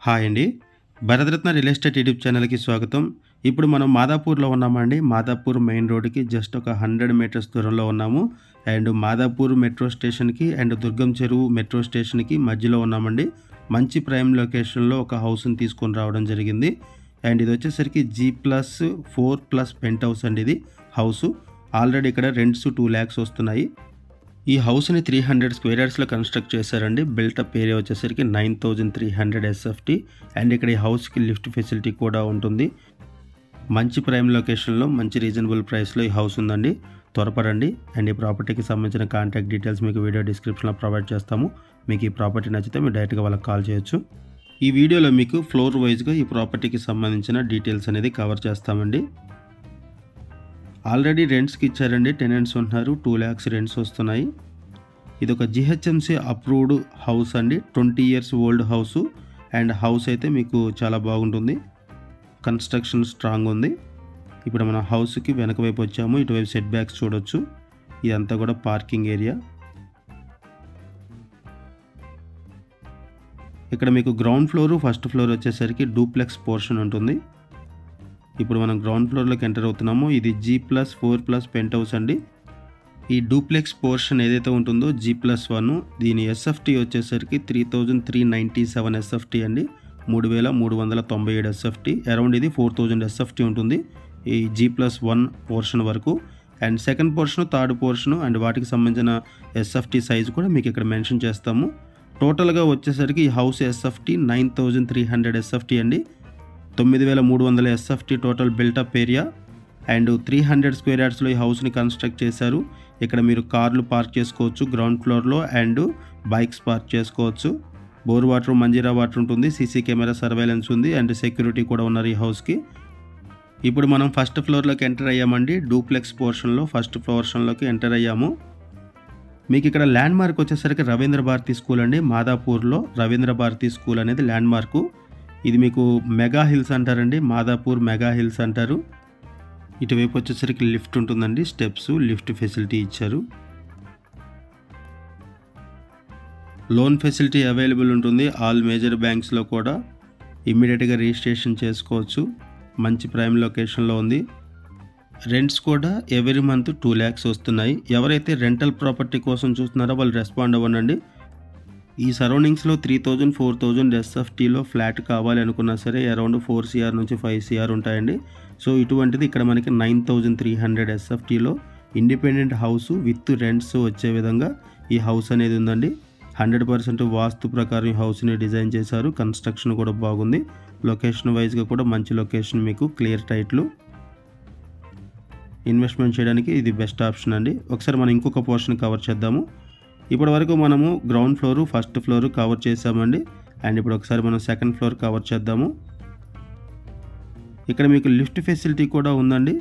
hi అండి Bharat Ratna real estate YouTube ఛానల్కి స్వాగతం ఇప్పుడు మనం మాదాపూర్లో ఉన్నామండి మాదాపూర్ మెయిన్ రోడ్కి జస్ట్ ఒక హండ్రెడ్ మీటర్స్ దూరంలో ఉన్నాము అండ్ మాదాపూర్ మెట్రో స్టేషన్కి అండ్ దుర్గం చెరువు మెట్రో స్టేషన్కి మధ్యలో ఉన్నామండి మంచి ప్రైమ్ లొకేషన్లో ఒక హౌస్ని తీసుకొని రావడం జరిగింది అండ్ ఇది వచ్చేసరికి G plus four plus penthouse అండి ఇది హౌస్ ఆల్రెడీ ఇక్కడ రెంట్స్ టూ ల్యాక్స్ వస్తున్నాయి ఈ హౌస్ని త్రీ హండ్రెడ్ స్క్వేర్ యార్డ్స్లో కన్స్ట్రక్ట్ చేశారండి బిల్టప్ ఏరియా వచ్చేసరికి nine thousand three hundred SFT and ఇక్కడ ఈ హౌస్కి లిఫ్ట్ ఫెసిలిటీ కూడా ఉంటుంది మంచి ప్రైమ్ లొకేషన్లో మంచి రీజనబుల్ ప్రైస్లో ఈ హౌస్ ఉందండి త్వరపడండి అండ్ ఈ ప్రాపర్టీకి సంబంధించిన కాంటాక్ట్ డీటెయిల్స్ మీకు వీడియో డిస్క్రిప్షన్లో ప్రొవైడ్ చేస్తాము మీకు ఈ ప్రాపర్టీ నచ్చితే మీరు డైరెక్ట్గా వాళ్ళకి కాల్ చేయొచ్చు ఈ వీడియోలో మీకు ఫ్లోర్ వైజ్గా ఈ ప్రాపర్టీకి సంబంధించిన డీటెయిల్స్ అనేది కవర్ చేస్తామండి ఆల్రెడీ రెంట్స్కి ఇచ్చారండి టెనెంట్స్ ఉంటున్నారు టూ ల్యాక్స్ రెంట్స్ వస్తున్నాయి ఇది ఒక జిహెచ్ఎంసీ అప్రూవ్డ్ హౌస్ అండి twenty years old house and house అయితే మీకు చాలా బాగుంటుంది కన్స్ట్రక్షన్ స్ట్రాంగ్ ఉంది ఇప్పుడు మన హౌస్కి వెనక వైపు వచ్చాము ఇటువైపు సెట్ బ్యాక్స్ చూడొచ్చు ఇదంతా కూడా పార్కింగ్ ఏరియా ఇక్కడ మీకు గ్రౌండ్ ఫ్లోర్ ఫస్ట్ ఫ్లోర్ వచ్చేసరికి డూప్లెక్స్ పోర్షన్ ఉంటుంది ఇప్పుడు మనం గ్రౌండ్ ఫ్లోర్లోకి ఎంటర్ అవుతున్నామో ఇది G plus four plus penthouse అండి ఈ డూప్లెక్స్ పోర్షన్ ఏదైతే ఉంటుందో జీ ప్లస్ వన్ దీని ఎస్ఎఫ్టీ వచ్చేసరికి three thousand three ninety seven SFT అండి మూడు వేల మూడు వందల తొంభై ఏడు ఎస్ఎఫ్టీ అరౌండ్ ఇది ఫోర్ థౌజండ్ ఎస్ఎఫ్టీ ఉంటుంది ఈ జీ ప్లస్ వన్ పోర్షన్ వరకు and second portion third portion and వాటికి సంబంధించిన ఎస్ఎఫ్టీ సైజ్ కూడా మీకు ఇక్కడ మెన్షన్ చేస్తాము టోటల్గా వచ్చేసరికి ఈ house SFT nine thousand three hundred SFT అండి తొమ్మిది వేల మూడు వందల SFT total built up area and three hundred square యార్డ్స్లో ఈ హౌస్ని కన్స్ట్రక్ట్ చేశారు ఇక్కడ మీరు కార్లు పార్క్ చేసుకోవచ్చు గ్రౌండ్ ఫ్లోర్లో అండ్ బైక్స్ పార్క్ చేసుకోవచ్చు బోర్ వాటర్ మంజీరా వాటర్ ఉంటుంది సీసీ కెమెరా సర్వేలెన్స్ ఉంది అండ్ సెక్యూరిటీ కూడా ఉన్నారు ఈ హౌస్కి ఇప్పుడు మనం ఫస్ట్ ఫ్లోర్లోకి ఎంటర్ అయ్యామండి డూప్లెక్స్ పోర్షన్లో ఫస్ట్ పోర్షన్లోకి ఎంటర్ అయ్యాము మీకు ఇక్కడ ల్యాండ్ మార్క్ వచ్చేసరికి రవీంద్ర భారతి స్కూల్ అండి మాదాపూర్లో రవీంద్ర భారతి స్కూల్ అనేది ల్యాండ్ మార్కు ఇది మీకు మెగా హిల్స్ అంటారండి మాదాపూర్ మెగా హిల్స్ అంటారు ఇటువైపు వచ్చేసరికి లిఫ్ట్ ఉంటుందండి స్టెప్స్ లిఫ్ట్ ఫెసిలిటీ ఇచ్చారు లోన్ ఫెసిలిటీ అవైలబుల్ ఉంటుంది ఆల్ మేజర్ బ్యాంక్స్లో కూడా ఇమ్మీడియట్గా రిజిస్ట్రేషన్ చేసుకోవచ్చు మంచి ప్రైమ్ లొకేషన్లో ఉంది రెంట్స్ కూడా ఎవ్రీ మంత్ టూ ల్యాక్స్ వస్తున్నాయి ఎవరైతే రెంటల్ ప్రాపర్టీ కోసం చూస్తున్నారో వాళ్ళు రెస్పాండ్ అవ్వండి ఈ సరౌండింగ్స్లో త్రీ థౌజండ్ ఫోర్ థౌజండ్ ఎస్ఎఫ్టీలో ఫ్లాట్ కావాలి అనుకున్నా సరే అరౌండ్ ఫోర్ సిఆర్ నుంచి ఫైవ్ సిఆర్ ఉంటాయండి సో ఇటువంటిది ఇక్కడ మనకి నైన్ థౌజండ్ త్రీ హండ్రెడ్ ఎస్ఎఫ్టీలో ఇండిపెండెంట్ హౌస్ విత్ రెంట్స్ వచ్చే విధంగా ఈ హౌస్ అనేది ఉందండి హండ్రెడ్ పర్సెంట్ వాస్తు ప్రకారం ఈ హౌస్ని డిజైన్ చేశారు కన్స్ట్రక్షన్ కూడా బాగుంది లొకేషన్ వైజ్గా కూడా మంచి లొకేషన్ మీకు క్లియర్ టైట్లు ఇన్వెస్ట్మెంట్ చేయడానికి ఇది బెస్ట్ ఆప్షన్ అండి ఒకసారి మనం ఇంకొక పోర్షన్ కవర్ చేద్దాము ఇప్పటి వరకు మనము ground floor first floor cover చేసామండి అండ్ ఇప్పుడు ఒకసారి మనం సెకండ్ ఫ్లోర్ కవర్ చేద్దాము ఇక్కడ మీకు లిఫ్ట్ ఫెసిలిటీ కూడా ఉందండి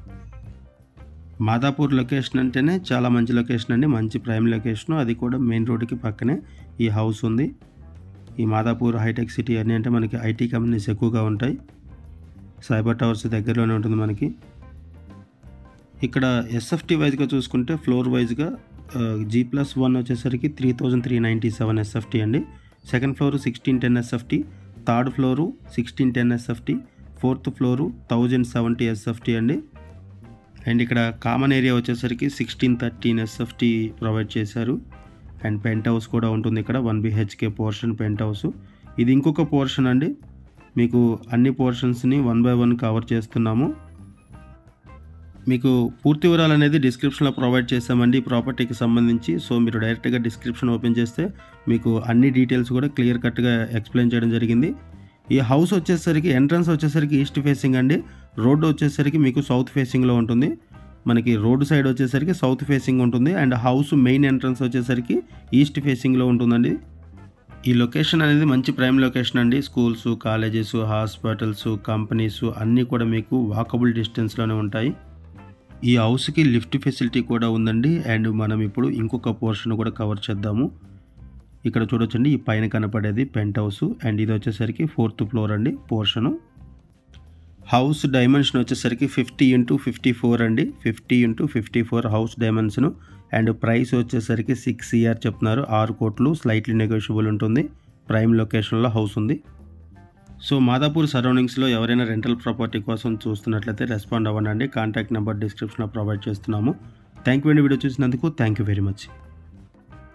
మాదాపూర్ లొకేషన్ అంటేనే చాలా మంచి లొకేషన్ అండి మంచి ప్రైమ్ లొకేషన్ అది కూడా మెయిన్ రోడ్డుకి పక్కనే ఈ హౌస్ ఉంది ఈ మాదాపూర్ హైటెక్ సిటీ అని అంటే మనకి ఐటీ కంపెనీస్ ఎక్కువగా ఉంటాయి సైబర్ టవర్స్ దగ్గరలోనే ఉంటుంది మనకి ఇక్కడ ఎస్ఎఫ్టీ వైజ్గా చూసుకుంటే ఫ్లోర్ వైజ్గా జీ ప్లస్ వన్ వచ్చేసరికి three thousand three ninety seven SFT అండి second floor sixteen ten SFT third floor sixteen ten SFT fourth floor thousand seventy SFT అండి అండ్ ఇక్కడ కామన్ ఏరియా వచ్చేసరికి సిక్స్టీన్ థర్టీన్ ఎస్ఎఫ్టీ ప్రొవైడ్ చేశారు and penthouse కూడా ఉంటుంది ఇక్కడ one BHK portion penthouse ఇది ఇంకొక పోర్షన్ అండి మీకు అన్ని పోర్షన్స్ని వన్ బై వన్ కవర్ చేస్తున్నాము మీకు పూర్తి వివరాలు అనేది డిస్క్రిప్షన్లో ప్రొవైడ్ చేసామండి ఈ ప్రాపర్టీకి సంబంధించి సో మీరు డైరెక్ట్గా డిస్క్రిప్షన్ ఓపెన్ చేస్తే మీకు అన్ని డీటెయిల్స్ కూడా క్లియర్ కట్గా ఎక్స్ప్లెయిన్ చేయడం జరిగింది ఈ హౌస్ వచ్చేసరికి ఎంట్రన్స్ వచ్చేసరికి ఈస్ట్ ఫేసింగ్ అండి రోడ్డు వచ్చేసరికి మీకు సౌత్ ఫేసింగ్లో ఉంటుంది మనకి రోడ్డు సైడ్ వచ్చేసరికి సౌత్ ఫేసింగ్ ఉంటుంది అండ్ హౌస్ మెయిన్ ఎంట్రన్స్ వచ్చేసరికి ఈస్ట్ ఫేసింగ్లో ఉంటుందండి ఈ లొకేషన్ అనేది మంచి ప్రైమ్ లొకేషన్ అండి స్కూల్స్ కాలేజెస్ హాస్పిటల్స్ కంపెనీస్ అన్నీ కూడా మీకు వాకబుల్ డిస్టెన్స్లోనే ఉంటాయి ఈ హౌస్కి లిఫ్ట్ ఫెసిలిటీ కూడా ఉందండి అండ్ మనం ఇప్పుడు ఇంకొక పోర్షన్ కూడా కవర్ చేద్దాము ఇక్కడ చూడొచ్చండి ఈ పైన కనపడేది పెంట్ హౌస్ అండ్ ఇది వచ్చేసరికి ఫోర్త్ ఫ్లోర్ అండి పోర్షను హౌస్ డైమెన్షన్ వచ్చేసరికి ఫిఫ్టీ ఇంటూ ఫిఫ్టీ ఫోర్ అండి fifty into fifty four house dimension and price వచ్చేసరికి సిక్స్ ఇయర్ చెప్తున్నారు ఆరు కోట్లు స్లైట్లీ నెగోషియబుల్ ఉంటుంది ప్రైమ్ లొకేషన్లో హౌస్ ఉంది సో మాదాపూర్ సరౌండింగ్స్లో ఎవరైనా రెంటల్ ప్రాపర్టీ కోసం చూస్తున్నట్లయితే రెస్పాండ్ అవ్వండి కాంటాక్ట్ నెంబర్ డిస్క్రిప్షన్లో ప్రొవైడ్ చేస్తున్నాము థ్యాంక్ యూ అండి వీడియో చూసినందుకు థ్యాంక్ యూ వెరీ మచ్